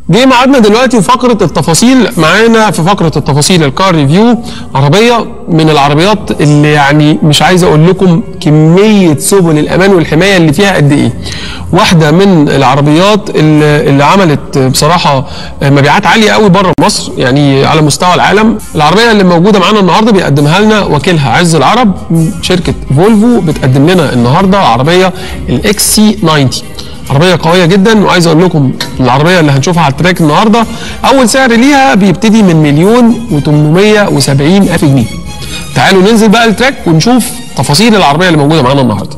جه ميعادنا دلوقتي وفقره التفاصيل معانا في فقره التفاصيل الكار ريفيو عربيه من العربيات اللي يعني مش عايز اقول لكم كميه سبل الامان والحمايه اللي فيها قد ايه واحده من العربيات اللي, اللي عملت بصراحه مبيعات عاليه قوي بره مصر يعني على مستوى العالم العربيه اللي موجوده معانا النهارده بيقدمها لنا وكيلها عز العرب شركه فولفو بتقدم لنا النهارده عربيه الاكس سي 90 عربيه قويه جدا وعايز اقول لكم العربيه اللي هنشوفها على التراك النهارده اول سعر ليها بيبتدي من مليون و870 الف جنيه تعالوا ننزل بقى التراك ونشوف تفاصيل العربيه اللي موجوده معانا النهارده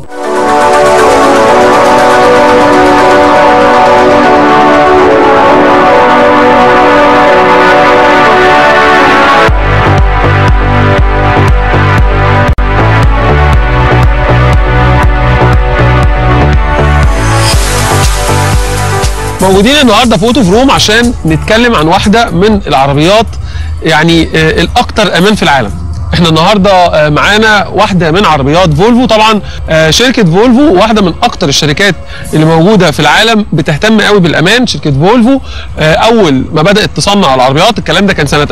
موجودين النهارده في اوتو فروم عشان نتكلم عن واحده من العربيات يعني آه، الاكثر امان في العالم احنا النهارده آه، معانا واحده من عربيات فولفو طبعا آه، شركه فولفو واحده من اكتر الشركات اللي موجوده في العالم بتهتم قوي بالامان شركه فولفو آه، اول ما بدات تصنع العربيات الكلام ده كان سنه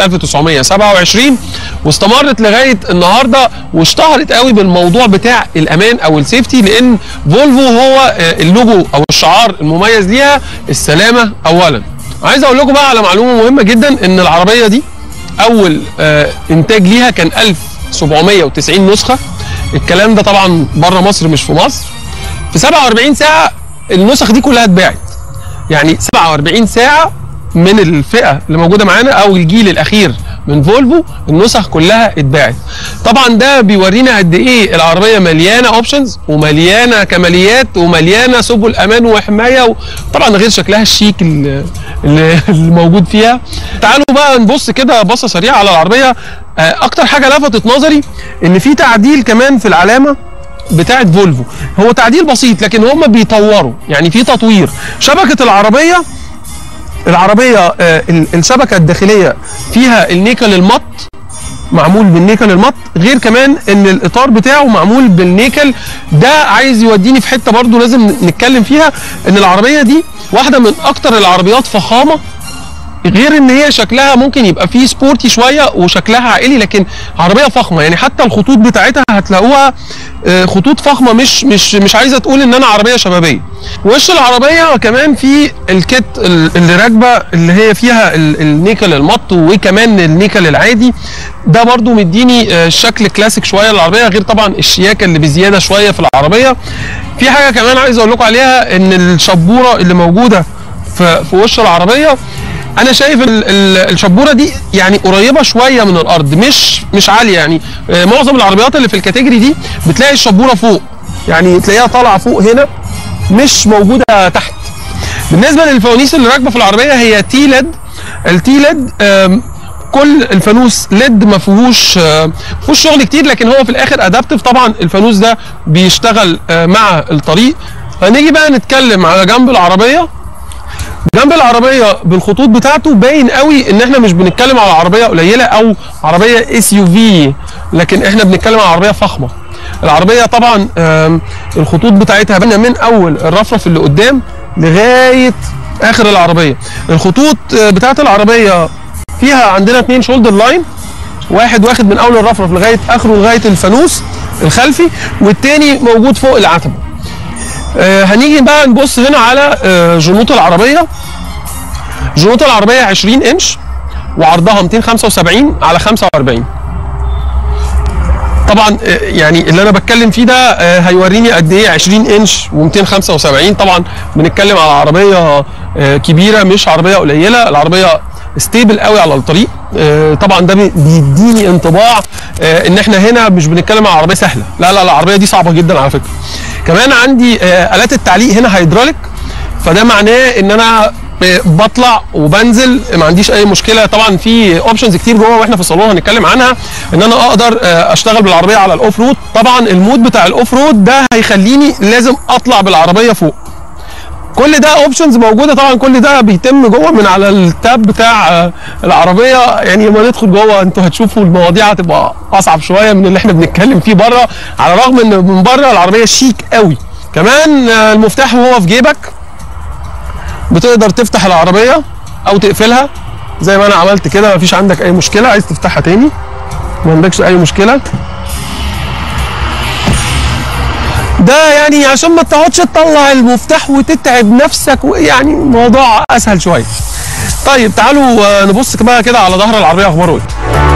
1927 واستمرت لغايه النهارده واشتهرت قوي بالموضوع بتاع الامان او السيفتي لان فولفو هو آه، اللوجو او الشعار المميز ليها السلامه اولا عايز اقول لكم بقى على معلومه مهمه جدا ان العربيه دي اول آه انتاج ليها كان 1790 نسخه الكلام ده طبعا بره مصر مش في مصر في 47 ساعه النسخ دي كلها اتباعت يعني 47 ساعه من الفئه اللي موجوده معانا او الجيل الاخير من فولفو النسخ كلها اتباعت طبعا ده بيورينا قد ايه العربيه مليانه اوبشنز ومليانه كماليات ومليانه سبل امان وحمايه طبعا غير شكلها الشيك اللي, اللي اللي موجود فيها تعالوا بقى نبص كده بصه سريعه على العربيه آه، اكتر حاجه لفتت نظري ان في تعديل كمان في العلامه بتاعت فولفو هو تعديل بسيط لكن هم بيطوروا يعني في تطوير شبكه العربيه العربيه آه، ال- الشبكه الداخليه فيها النيكل المط معمول بالنيكل المط غير كمان ان الاطار بتاعه معمول بالنيكل ده عايز يوديني في حته برضو لازم نتكلم فيها ان العربيه دي واحده من اكتر العربيات فخامه غير ان هي شكلها ممكن يبقى فيه سبورتي شويه وشكلها عائلي لكن عربيه فخمه يعني حتى الخطوط بتاعتها هتلاقوها آه، خطوط فخمه مش مش مش عايزه تقول ان انا عربيه شبابيه وش العربيه كمان في الكت ال- اللي راكبه اللي هي فيها ال- النيكل المط وكمان النيكل العادي ده برضو مديني آه، شكل كلاسيك شويه للعربيه غير طبعا الشياكه اللي بزياده شويه في العربيه في حاجه كمان عايز اقول لكم عليها ان الشبوره اللي موجوده في في وش العربيه انا شايف ال- ال- الشبوره دي يعني قريبه شويه من الارض مش مش عاليه يعني آه، معظم العربيات اللي في الكاتيجوري دي بتلاقي الشبوره فوق يعني تلاقيها طالعه فوق هنا مش موجوده تحت بالنسبه للفوانيس اللي راكبه في العربيه هي تي ليد التي ليد آم، كل الفانوس ليد ما فيهوش آه، ما فيهوش شغل كتير لكن هو في الاخر ادابتيف طبعا الفانوس ده بيشتغل آه، مع الطريق هنيجي بقى نتكلم على جنب العربيه جنب العربيه بالخطوط بتاعته باين قوي ان احنا مش بنتكلم على عربيه قليله او عربيه اس يو في لكن احنا بنتكلم على عربيه فخمه العربيه طبعا آم، الخطوط بتاعتها باينه من اول الرفرف اللي قدام لغايه اخر العربيه الخطوط آه، بتاعت العربيه فيها عندنا اتنين شولدر لاين واحد واخد من اول الرفرف لغايه اخره لغايه الفانوس الخلفي والتاني موجود فوق العتبه آه، هنيجي بقى نبص هنا على آه، جنوط العربيه جنوط العربيه 20 انش وعرضها 275 على 45 طبعا آه، يعني اللي انا بتكلم فيه ده آه، هيوريني قد ايه 20 انش و275 طبعا بنتكلم على عربيه آه، كبيره مش عربيه قليله العربيه ستيبل قوي على الطريق آه، طبعا ده بي- بيديني انطباع آه، ان احنا هنا مش بنتكلم على عربيه سهله لا لا لا العربيه دي صعبه جدا على فكره كمان عندي آه، الات التعليق هنا هيدروليك فده معناه ان انا بطلع وبنزل ما عنديش اي مشكله طبعا في اوبشنز كتير جوه واحنا في الصالون هنتكلم عنها ان انا اقدر آه، اشتغل بالعربيه على الاوف رود طبعا المود بتاع الاوف رود ده هيخليني لازم اطلع بالعربيه فوق كل ده اوبشنز موجوده طبعا كل ده بيتم جوه من على التاب بتاع آه، العربيه يعني لما ندخل جوه انتوا هتشوفوا المواضيع هتبقى اصعب شويه من اللي احنا بنتكلم فيه بره على الرغم ان من بره العربيه شيك قوي كمان آه، المفتاح وهو في جيبك بتقدر تفتح العربيه او تقفلها زي ما انا عملت كده مفيش عندك اي مشكله عايز تفتحها تاني ما عندكش اي مشكله ده يعني عشان ما تقعدش تطلع المفتاح وتتعب نفسك يعني موضوع اسهل شويه طيب تعالوا آه، نبص بقى كده على ظهر العربيه اخباره ايه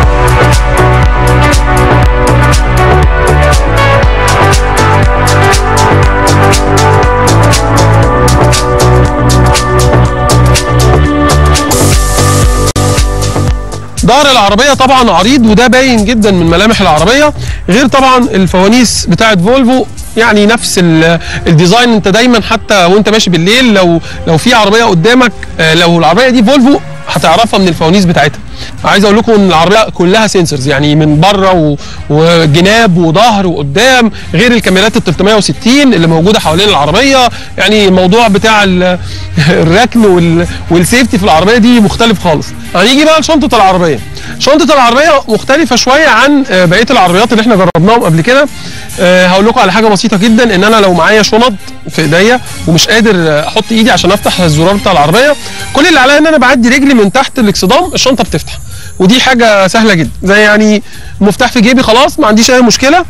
ظهر العربية طبعا عريض وده باين جدا من ملامح العربية غير طبعا الفوانيس بتاعت فولفو يعني نفس ال- الديزاين انت دايما حتى وانت ماشي بالليل لو لو في عربية قدامك آه، لو العربية دي فولفو هتعرفها من الفوانيس بتاعتها عايز اقول لكم ان العربيه كلها سنسورز يعني من بره و- وجناب وظهر وقدام غير الكاميرات ال 360 اللي موجوده حوالين العربيه يعني الموضوع بتاع ال- الركن وال- والسيفتي في العربيه دي مختلف خالص هنيجي بقى لشنطه العربيه شنطه العربيه مختلفه شويه عن آه، بقيه العربيات اللي احنا جربناهم قبل كده آه، هقول لكم على حاجه بسيطه جدا ان انا لو معايا شنط في ايديا ومش قادر آه، احط ايدي عشان افتح الزرار بتاع العربيه كل اللي عليا ان انا بعدي رجلي من تحت الاكسدام الشنطه بتفتح ودي حاجه سهله جدا زي يعني المفتاح في جيبي خلاص ما عنديش اي مشكله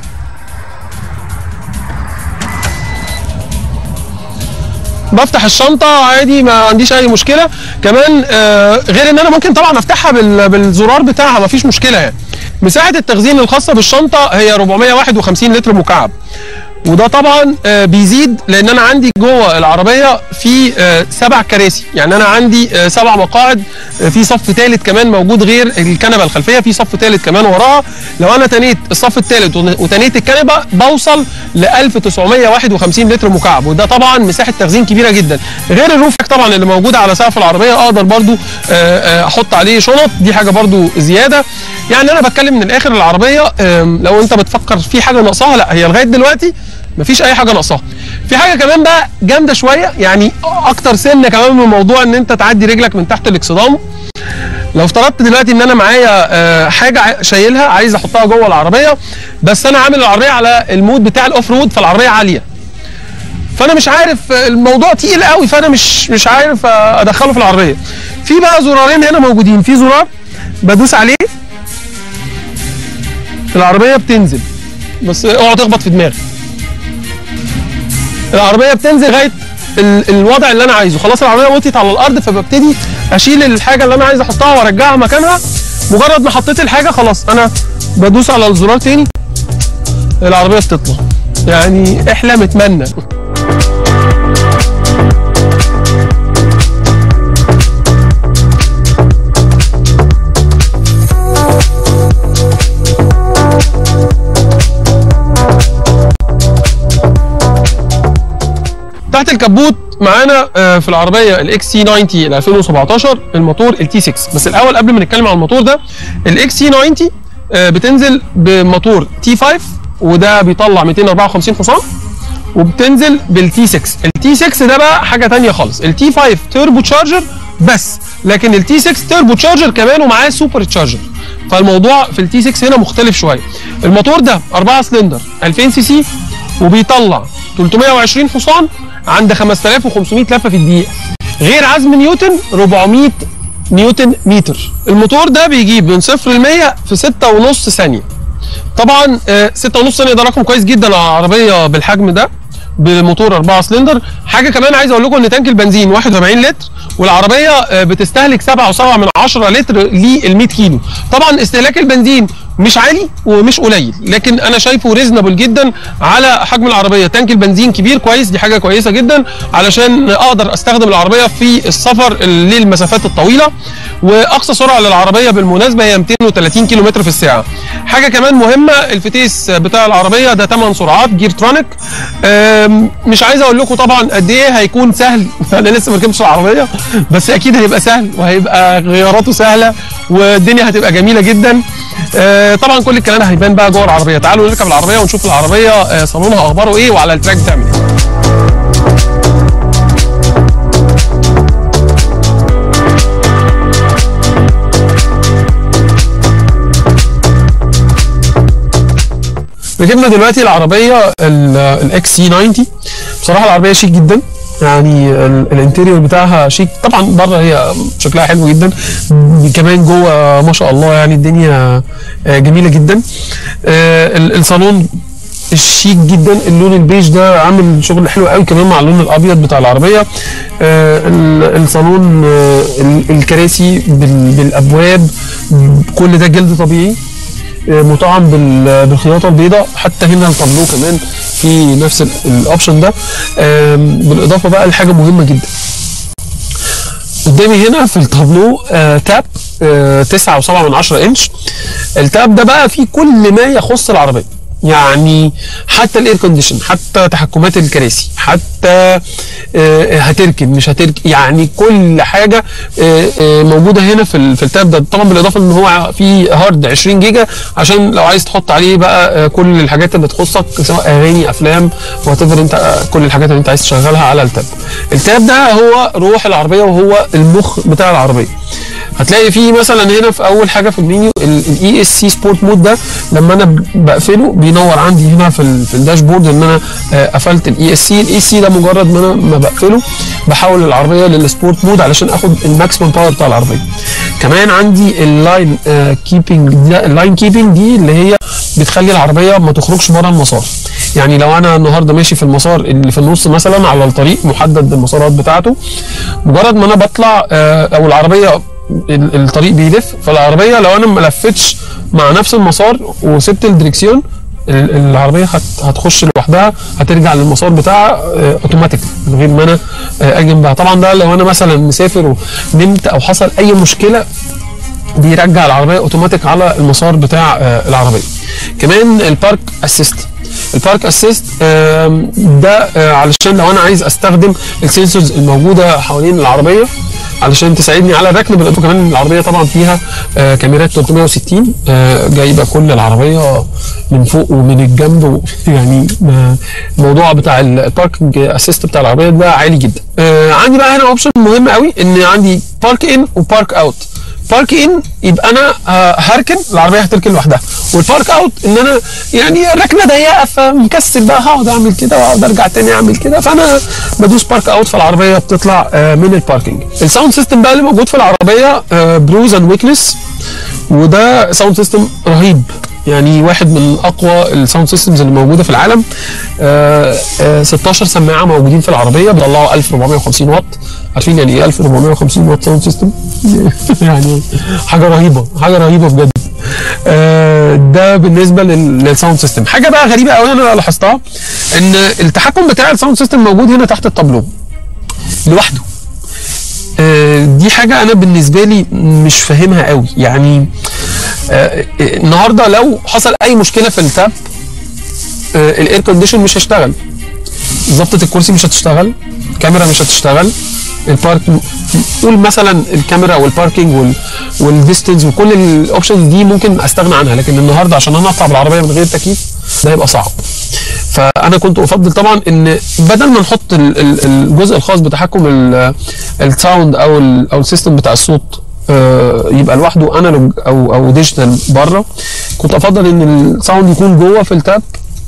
بفتح الشنطه عادي ما عنديش اي مشكله كمان آه غير ان انا ممكن طبعا افتحها بال- بالزرار بتاعها ما فيش مشكله يعني مساحه التخزين الخاصه بالشنطه هي 451 لتر مكعب وده طبعا آه، بيزيد لان انا عندي جوه العربيه في آه، سبع كراسي يعني انا عندي آه، سبع مقاعد آه، في صف ثالث كمان موجود غير الكنبه الخلفيه في صف ثالث كمان وراها لو انا تنيت الصف الثالث وتنيت الكنبه بوصل ل 1951 لتر مكعب وده طبعا مساحه تخزين كبيره جدا غير الروفك طبعا اللي موجوده على سقف العربيه اقدر برضو آه، آه، احط عليه شنط دي حاجه برضو زياده يعني انا بتكلم من الاخر العربيه آم، لو انت بتفكر في حاجه ناقصاها لا هي لغايه دلوقتي مفيش اي حاجه ناقصاها في حاجه كمان بقى جامده شويه يعني اكتر سنه كمان من موضوع ان انت تعدي رجلك من تحت الاكسدام لو افترضت دلوقتي ان انا معايا آه، حاجه ع- شايلها عايز احطها جوه العربيه بس انا عامل العربيه على المود بتاع الاوف رود فالعربيه عاليه فانا مش عارف آه، الموضوع تقيل قوي فانا مش مش عارف آه، ادخله في العربيه في بقى زرارين هنا موجودين في زرار بدوس عليه العربيه بتنزل بس اوعى تخبط في دماغي العربيه بتنزل لغايه ال- الوضع اللي انا عايزه خلاص العربيه وطيت على الارض فببتدي اشيل الحاجه اللي انا عايز احطها وارجعها مكانها مجرد ما حطيت الحاجه خلاص انا بدوس على الزرار تاني العربيه بتطلع يعني احلم اتمنى تحت الكبوت معانا آه، في العربيه الاكس سي 90 ال 2017 الموتور التي 6 بس الاول قبل ما نتكلم عن الموتور ده الاكس سي 90 آه، بتنزل بموتور تي 5 وده بيطلع 254 حصان وبتنزل بالتي 6 التي 6 ده بقى حاجه تانية خالص التي 5 توربو تشارجر بس لكن التي 6 توربو تشارجر كمان ومعاه سوبر تشارجر فالموضوع في التي 6 هنا مختلف شويه الموتور ده 4 سلندر 2000 سي سي وبيطلع 320 حصان عند 5500 لفه في الدقيقه غير عزم نيوتن 400 نيوتن متر الموتور ده بيجيب من صفر ل 100 في 6.5 ثانيه طبعا آه، 6.5 ثانيه ده رقم كويس جدا على عربيه بالحجم ده بموتور 4 سلندر حاجه كمان عايز اقول لكم ان تانك البنزين 41 لتر والعربيه آه، بتستهلك 7.7 من 10 لتر لل 100 كيلو طبعا استهلاك البنزين مش عالي ومش قليل لكن انا شايفه ريزنبل جدا على حجم العربيه تانك البنزين كبير كويس دي حاجه كويسه جدا علشان اقدر استخدم العربيه في السفر للمسافات الطويله واقصى سرعه للعربيه بالمناسبه هي 230 كيلو متر في الساعه حاجه كمان مهمه الفتيس بتاع العربيه ده 8 سرعات جير ترونيك أم، مش عايز اقول لكم طبعا قد ايه هيكون سهل انا لسه ما ركبتش العربيه بس اكيد هيبقى سهل وهيبقى غياراته سهله والدنيا هتبقى جميله جدا آه، طبعا كل الكلام ده هيبان بقى جوه العربيه تعالوا نركب العربيه ونشوف العربيه آه، صالونها اخباره ايه وعلى التراك بتعمل ايه ركبنا دلوقتي العربيه الاكس سي 90 بصراحه العربيه شيك جدا يعني ال- الانتيريور بتاعها شيك طبعا بره هي شكلها حلو جدا كمان جوه ما شاء الله يعني الدنيا آه، جميله جدا آه، ال- الصالون الشيك جدا اللون البيج ده عامل شغل حلو قوي كمان مع اللون الابيض بتاع العربيه آه، ال- الصالون آه، ال- الكراسي بال- بالابواب كل ده جلد طبيعي آه، مطعم بال- بالخياطه البيضاء حتى هنا التابلو كمان في نفس ال- الاوبشن ده آم، بالاضافه بقى لحاجه مهمه جدا قدامي هنا في التابلو آه تاب آه 9.7 من 10 انش التاب ده بقى فيه كل ما يخص العربيه يعني حتى الاير كونديشن حتى تحكمات الكراسي حتى آه هتركن مش هتركن يعني كل حاجه آه آه موجوده هنا في ال- في التاب ده طبعا بالاضافه ان هو فيه هارد 20 جيجا عشان لو عايز تحط عليه بقى آه كل الحاجات اللي تخصك سواء اغاني افلام وات انت آه كل الحاجات اللي انت عايز تشغلها على التاب التاب ده هو روح العربيه وهو المخ بتاع العربيه هتلاقي فيه مثلا هنا في اول حاجه في المنيو الاي اس سي سبورت مود ده لما انا ب- بقفله بينور عندي هنا في ال- في الداشبورد ان انا آه، قفلت الاي اس سي الاي اس سي ده مجرد ما انا ما بقفله بحول العربيه للسبورت مود علشان اخد الماكسيمم باور بتاع العربيه كمان عندي اللاين كيبنج اللاين كيبنج دي اللي هي بتخلي العربيه ما تخرجش بره المسار يعني لو انا النهارده ماشي في المسار اللي في النص مثلا على الطريق محدد المسارات بتاعته مجرد ما انا بطلع آه، او العربيه ال- الطريق بيلف فالعربيه لو انا ما لفتش مع نفس المسار وسبت الدريكسيون ال- العربيه هت- هتخش لوحدها هترجع للمسار بتاعها آه، اوتوماتيك من غير ما انا آه، اجي جنبها طبعا ده لو انا مثلا مسافر ونمت او حصل اي مشكله بيرجع العربيه اوتوماتيك على المسار بتاع آه، العربيه كمان البارك اسيست البارك اسيست ده آه، علشان لو انا عايز استخدم السنسورز الموجوده حوالين العربيه علشان تساعدني على الركن بالاضافه كمان إن العربيه طبعا فيها آه، كاميرات 360 آه، جايبه كل العربيه من فوق ومن الجنب و- يعني آه، الموضوع بتاع الباركنج اسيست بتاع العربيه ده عالي جدا آه، عندي بقى هنا اوبشن مهم قوي ان عندي بارك ان وبارك اوت بارك ان يبقى انا آه، هركن العربيه هتركن لوحدها والبارك اوت ان انا يعني الركنه ضيقه فمكسل بقى هقعد اعمل كده واقعد ارجع تاني اعمل كده فانا بدوس بارك اوت فالعربيه بتطلع آه، من الباركنج الساوند سيستم بقى اللي موجود في العربيه بروز اند ويكنس وده ساوند سيستم رهيب يعني واحد من اقوى الساوند سيستمز اللي موجوده في العالم آه، آه، 16 سماعه موجودين في العربيه بيطلعوا 1450 واط عارفين يعني ايه 1450 واط ساوند سيستم يعني حاجه رهيبه حاجه رهيبه بجد آه، ده بالنسبه لل- للساوند سيستم حاجه بقى غريبه قوي انا لاحظتها ان التحكم بتاع الساوند سيستم موجود هنا تحت التابلو لوحده آه، دي حاجه انا بالنسبه لي مش فاهمها قوي يعني آه، آه، النهارده لو حصل اي مشكله في التاب آه، الاير كونديشن مش هيشتغل ظبطه الكرسي مش هتشتغل الكاميرا مش هتشتغل البارك قول مثلا الكاميرا والباركينج وال والديستنس وكل الاوبشنز دي ممكن استغنى عنها لكن النهارده عشان انا اطلع بالعربيه من غير تكييف ده هيبقى صعب فانا كنت افضل طبعا ان بدل ما نحط ال- ال- الجزء الخاص بتحكم ال- الساوند او ال او السيستم بتاع الصوت آه، يبقى لوحده انالوج او او ديجيتال بره كنت افضل ان الساوند يكون جوه في التاب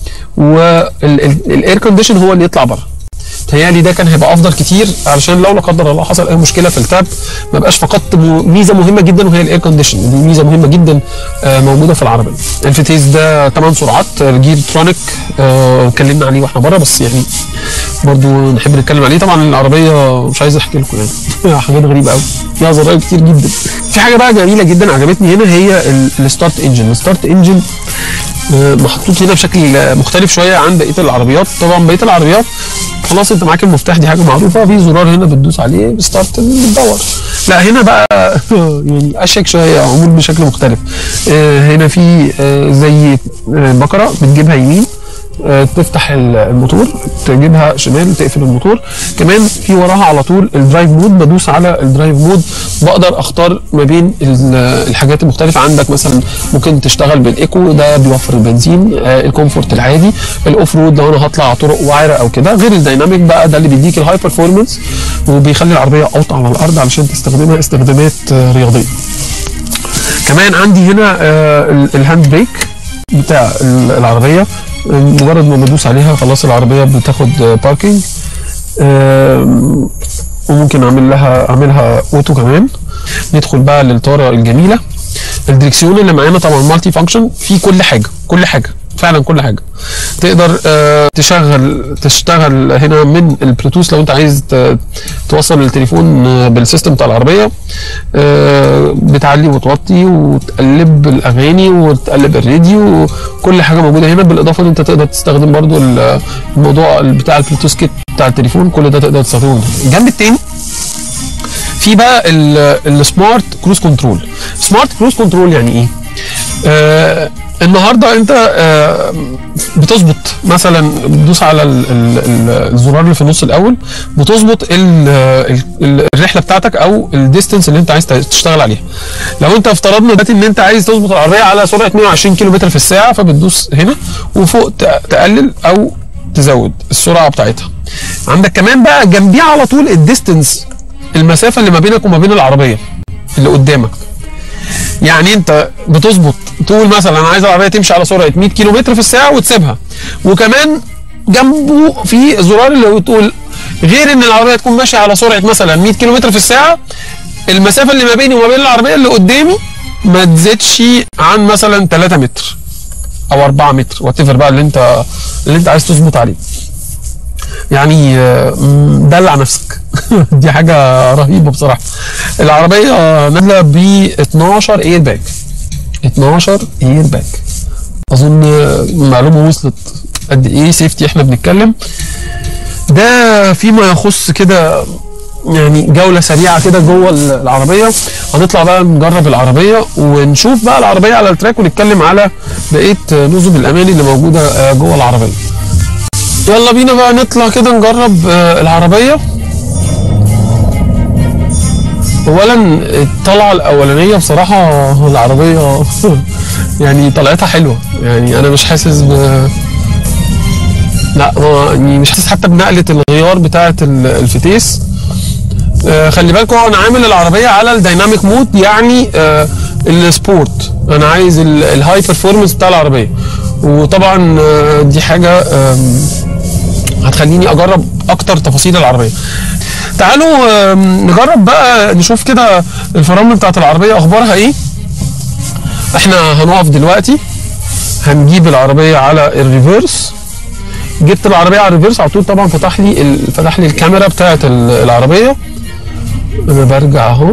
والاير كونديشن هو اللي يطلع بره تهيألي ده كان هيبقى افضل كتير علشان لو لا قدر الله حصل اي مشكله في التاب ما بقاش فقدت م- ميزه مهمه جدا وهي الاير كونديشن دي ميزه مهمه جدا آه، موجوده في العربيه الفتيس ده 8 سرعات آه، جير ترونيك آه، اتكلمنا عليه واحنا بره بس يعني برضو نحب نتكلم عليه طبعا العربيه مش عايز احكي لكم يعني حاجات غريبه قوي فيها زراير كتير جدا في حاجه بقى جميله جدا عجبتني هنا هي الستارت انجن الستارت انجن محطوط هنا بشكل آه، مختلف شويه عن بقيه العربيات طبعا بقيه العربيات خلاص انت معاك المفتاح دي حاجه معروفه في زرار هنا بتدوس عليه ستارت بتدور لا هنا بقى يعني اشيك شويه معمول بشكل مختلف آه، هنا في آه، زي آه، بكره بتجيبها يمين آه، تفتح ال- الموتور تجيبها شمال تقفل الموتور كمان في وراها على طول الدرايف مود بدوس على الدرايف مود بقدر اختار ما بين ال- الحاجات المختلفه عندك مثلا ممكن تشتغل بالايكو ده بيوفر البنزين آه، الكومفورت العادي الاوف رود لو انا هطلع طرق وعره او كده غير الديناميك بقى ده اللي بيديك الهاي برفورمانس وبيخلي العربيه اوطى على الارض علشان تستخدمها استخدامات آه، رياضيه كمان عندي هنا آه، ال- الهاند بريك بتاع ال- العربيه مجرد ما بدوس عليها خلاص العربيه بتاخد آه، باركينج آم، وممكن اعمل لها اعملها اوتو كمان ندخل بقى للطاره الجميله الدريكسيون اللي معانا طبعا مالتي فانكشن فيه كل حاجه كل حاجه فعلا كل حاجه تقدر آه، تشغل تشتغل هنا من البلوتوث لو انت عايز ت- توصل التليفون آه، بالسيستم بتاع العربيه آه، بتعلي وتوطي وتقلب الاغاني وتقلب الراديو وكل حاجه موجوده هنا بالاضافه ان انت تقدر تستخدم برضو ال- الموضوع بتاع البلوتوث كيت بتاع التليفون كل ده تقدر تستخدمه الجنب التاني في بقى ال- السمارت كروز كنترول سمارت كروز كنترول يعني ايه آه النهارده انت آه بتظبط مثلا بتدوس على ال ال ال الزرار اللي في النص الاول بتظبط ال ال ال الرحله بتاعتك او الديستنس اللي انت عايز تشتغل عليها لو انت افترضنا دلوقتي ان انت عايز تظبط العربيه على سرعه 120 كيلو متر في الساعه فبتدوس هنا وفوق ت- تقلل او تزود السرعه بتاعتها عندك كمان بقى جنبيها على طول الديستنس المسافه اللي ما بينك وما بين العربيه اللي قدامك يعني انت بتظبط تقول مثلا انا عايز العربيه تمشي على سرعه 100 كيلو متر في الساعه وتسيبها وكمان جنبه في زرار اللي بتقول غير ان العربيه تكون ماشيه على سرعه مثلا 100 كيلو متر في الساعه المسافه اللي ما بيني وما بين العربيه اللي قدامي ما تزيدش عن مثلا 3 متر او 4 متر وات بقى اللي انت اللي انت عايز تظبط عليه يعني آه، م، دلع نفسك دي حاجه رهيبه بصراحه العربيه نازله ب 12 اير باج 12 اير باج اظن معلومه وصلت قد ايه سيفتي احنا بنتكلم ده فيما يخص كده يعني جولة سريعة كده جوه العربية هنطلع بقى نجرب العربية ونشوف بقى العربية على التراك ونتكلم على بقية نظم الأمان اللي موجودة آه، جوه العربية يلا بينا بقى نطلع كده نجرب آه، العربية اولا الطلعه الاولانيه بصراحه العربيه يعني طلعتها حلوه يعني انا مش حاسس ب لا ما يعني مش حاسس حتى بنقله الغيار بتاعه ال- الفتيس آه، خلي بالكم انا عامل العربيه على الدايناميك مود يعني آه، السبورت انا عايز ال- الهاي بيرفورمانس بتاع العربيه وطبعا آه، دي حاجه آم، هتخليني اجرب اكتر تفاصيل العربيه تعالوا آم، نجرب بقى نشوف كده الفرامل بتاعت العربيه اخبارها ايه احنا هنقف دلوقتي هنجيب العربيه على الريفيرس جبت العربيه على الريفيرس على طول طبعا فتح لي ال- فتح لي الكاميرا بتاعت ال- العربيه انا برجع اهو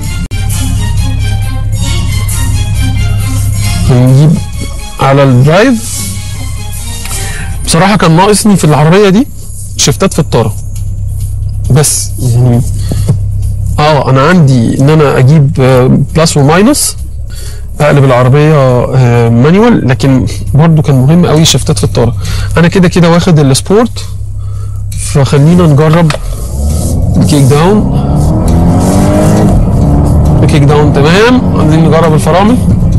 هنجيب على الدرايف بصراحه كان ناقصني في العربيه دي شفتات في الطاره بس يعني اه انا عندي ان انا اجيب آه، بلس وماينس اقلب العربيه آه، مانيوال لكن برضو كان مهم قوي شفتات في الطاره انا كده كده واخد السبورت فخلينا نجرب الكيك داون الكيك داون تمام عايزين نجرب الفرامل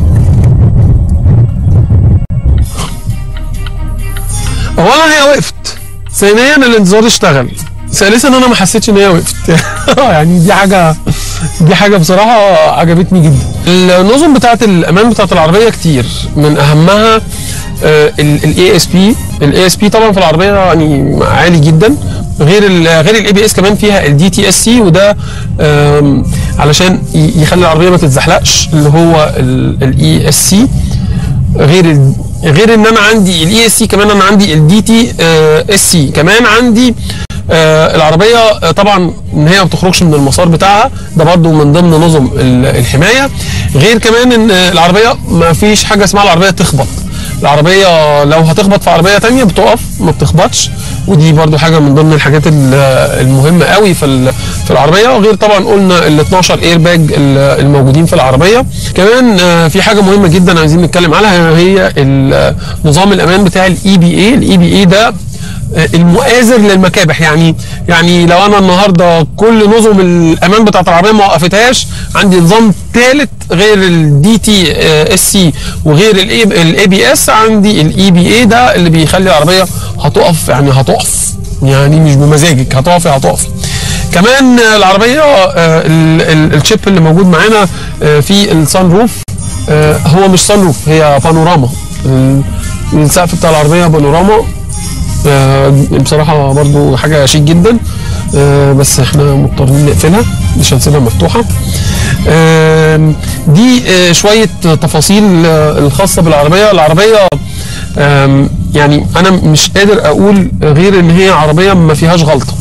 اولا هي وقفت ثانيا الانذار اشتغل ثالثا انا ما حسيتش ان هي وقفت يعني دي حاجه دي حاجه بصراحه عجبتني جدا النظم بتاعه الامان بتاعه العربيه كتير من اهمها الاي اس بي الاي اس بي طبعا في العربيه يعني عالي جدا غير ال غير الاي بي اس كمان فيها الدي تي اس سي وده آم، علشان ي- يخلي العربيه ما تتزحلقش اللي هو الاي اس سي غير ال... غير ان انا عندي الاي اس سي كمان انا عندي الدي تي اس سي كمان عندي آه العربيه آه طبعا ان هي ما بتخرجش من المسار بتاعها ده برضو من ضمن نظم ال- الحمايه غير كمان ان آه، العربيه ما فيش حاجه اسمها العربيه تخبط العربيه لو هتخبط في عربيه تانية بتقف ما بتخبطش ودي برضو حاجه من ضمن الحاجات ال- المهمه قوي في ال- في العربيه وغير طبعا قلنا ال 12 اير باج الموجودين في العربيه كمان آه، في حاجه مهمه جدا عايزين نتكلم عنها هي ال- نظام الامان بتاع الاي بي اي الاي بي اي ده آه، المؤازر للمكابح يعني يعني لو انا النهارده كل نظم الامان بتاعت العربيه ما وقفتهاش عندي نظام ثالث غير الدي تي اس سي وغير الاي بي اس عندي الاي بي اي ده اللي بيخلي العربيه هتقف يعني هتقف يعني مش بمزاجك هتقفي هتقفي كمان آه، العربيه آه، ال- ال- الشيب اللي موجود معانا آه، في السان روف آه، هو مش سان روف هي بانوراما ال- السقف بتاع العربيه بانوراما آه، بصراحه برضو حاجه شيك جدا آه، بس احنا مضطرين نقفلها مش هنسيبها مفتوحه آم، دي آه، شويه تفاصيل آه، الخاصه بالعربيه العربيه آم، يعني انا مش قادر اقول غير ان هي عربيه ما فيهاش غلطه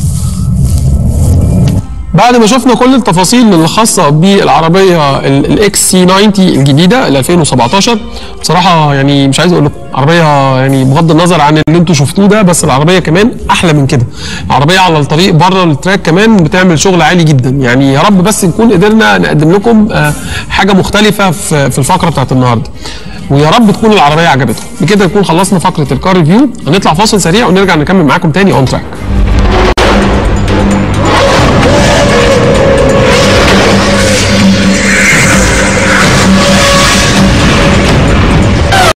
بعد ما شفنا كل التفاصيل الخاصة بالعربية الاكس سي 90 الجديدة ال 2017 بصراحة يعني مش عايز اقول لكم عربية يعني بغض النظر عن اللي انتم شفتوه ده بس العربية كمان احلى من كده العربية على الطريق بره التراك كمان بتعمل شغل عالي جدا يعني يا رب بس نكون قدرنا نقدم لكم آه، حاجة مختلفة في في الفقرة بتاعت النهاردة ويا رب تكون العربية عجبتكم بكده نكون خلصنا فقرة الكار ريفيو هنطلع فاصل سريع ونرجع نكمل معاكم تاني اون تراك